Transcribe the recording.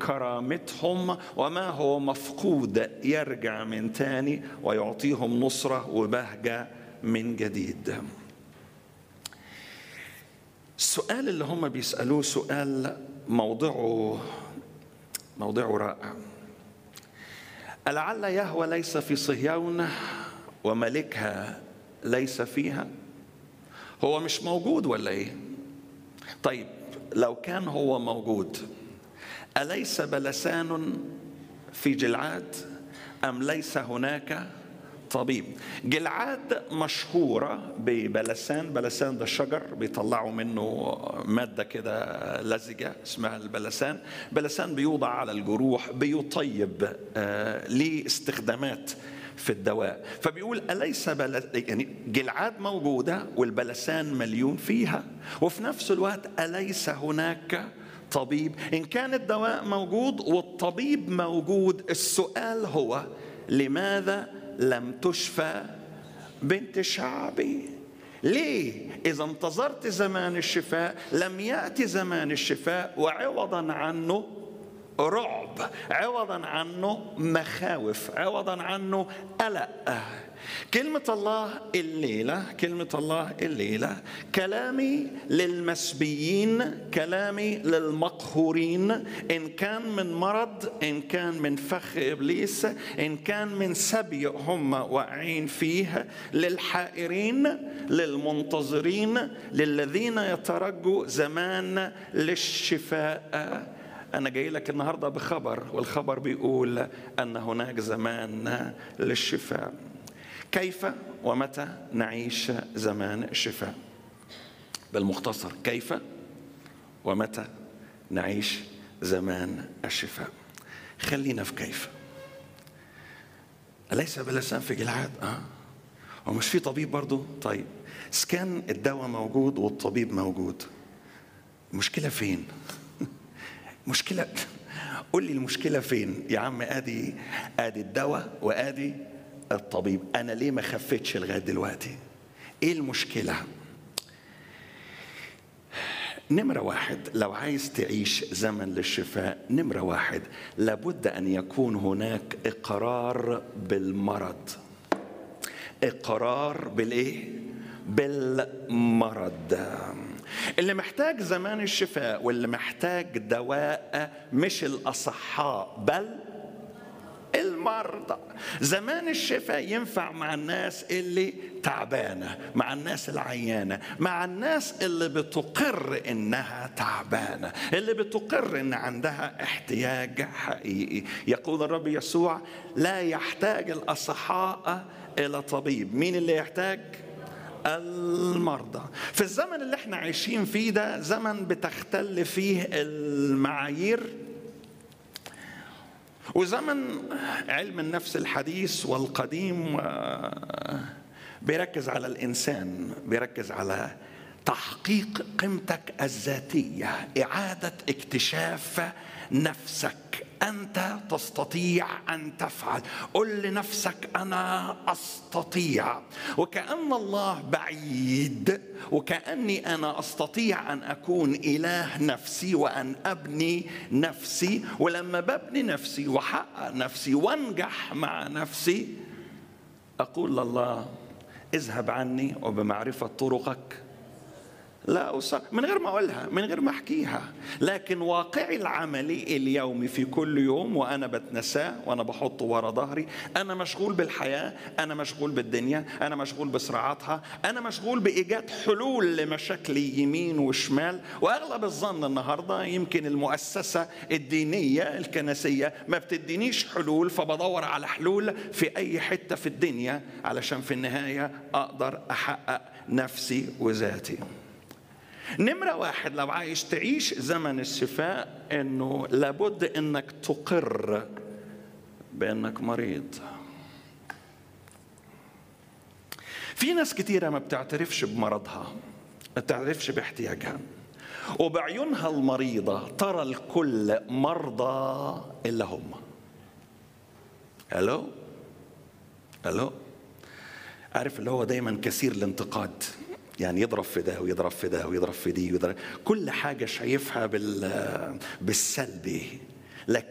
كرامتهم وما هو مفقود يرجع من تاني ويعطيهم نصرة وبهجة من جديد السؤال اللي هم بيسألوه سؤال موضعه موضعه رائع ألعل يهوى ليس في صهيون وملكها ليس فيها هو مش موجود ولا ايه طيب لو كان هو موجود أليس بلسان في جلعاد أم ليس هناك طبيب جلعاد مشهورة ببلسان بلسان ده الشجر بيطلعوا منه مادة كده لزجة اسمها البلسان بلسان بيوضع على الجروح بيطيب آه ليه استخدامات في الدواء فبيقول أليس بل... يعني جلعاد موجودة والبلسان مليون فيها وفي نفس الوقت أليس هناك طبيب إن كان الدواء موجود والطبيب موجود السؤال هو لماذا لم تشفى بنت شعبي ليه إذا انتظرت زمان الشفاء لم يأتي زمان الشفاء وعوضا عنه رعب عوضا عنه مخاوف عوضا عنه قلق كلمة الله الليلة كلمة الله الليلة كلامي للمسبيين كلامي للمقهورين إن كان من مرض إن كان من فخ إبليس إن كان من سبي هم واقعين فيه للحائرين للمنتظرين للذين يترجوا زمان للشفاء أنا جاي لك النهاردة بخبر والخبر بيقول أن هناك زمان للشفاء كيف ومتى نعيش زمان الشفاء بالمختصر كيف ومتى نعيش زمان الشفاء خلينا في كيف أليس بلسان في جلعاد آه ومش في طبيب برضو طيب كان الدواء موجود والطبيب موجود المشكلة فين مشكلة قول لي المشكلة فين يا عم ادي ادي الدواء وادي الطبيب انا ليه ما خفتش لغايه دلوقتي ايه المشكله نمرة واحد لو عايز تعيش زمن للشفاء نمرة واحد لابد أن يكون هناك إقرار بالمرض إقرار بالإيه؟ بالمرض اللي محتاج زمان الشفاء واللي محتاج دواء مش الأصحاء بل المرضى زمان الشفاء ينفع مع الناس اللي تعبانة مع الناس العيانة مع الناس اللي بتقر إنها تعبانة اللي بتقر إن عندها احتياج حقيقي يقول الرب يسوع لا يحتاج الأصحاء إلى طبيب مين اللي يحتاج؟ المرضى في الزمن اللي احنا عايشين فيه ده زمن بتختل فيه المعايير وزمن علم النفس الحديث والقديم بيركز على الانسان بيركز على تحقيق قيمتك الذاتيه اعاده اكتشاف نفسك انت تستطيع ان تفعل قل لنفسك انا استطيع وكان الله بعيد وكاني انا استطيع ان اكون اله نفسي وان ابني نفسي ولما ببني نفسي واحقق نفسي وانجح مع نفسي اقول لله اذهب عني وبمعرفه طرقك لا أصر من غير ما أقولها من غير ما أحكيها لكن واقعي العملي اليومي في كل يوم وأنا بتنساه وأنا بحطه ورا ظهري أنا مشغول بالحياة أنا مشغول بالدنيا أنا مشغول بصراعاتها أنا مشغول بإيجاد حلول لمشاكلي يمين وشمال وأغلب الظن النهاردة يمكن المؤسسة الدينية الكنسية ما بتدينيش حلول فبدور على حلول في أي حتة في الدنيا علشان في النهاية أقدر أحقق نفسي وذاتي نمرة واحد لو عايز تعيش زمن الشفاء انه لابد انك تقر بانك مريض في ناس كتيرة ما بتعترفش بمرضها ما بتعترفش باحتياجها وبعيونها المريضة ترى الكل مرضى إلا هم ألو ألو عارف اللي هو دايما كثير الانتقاد يعني يضرب في ده ويضرب في ده ويضرب في دي ويضرب كل حاجة شايفها بال بالسلبي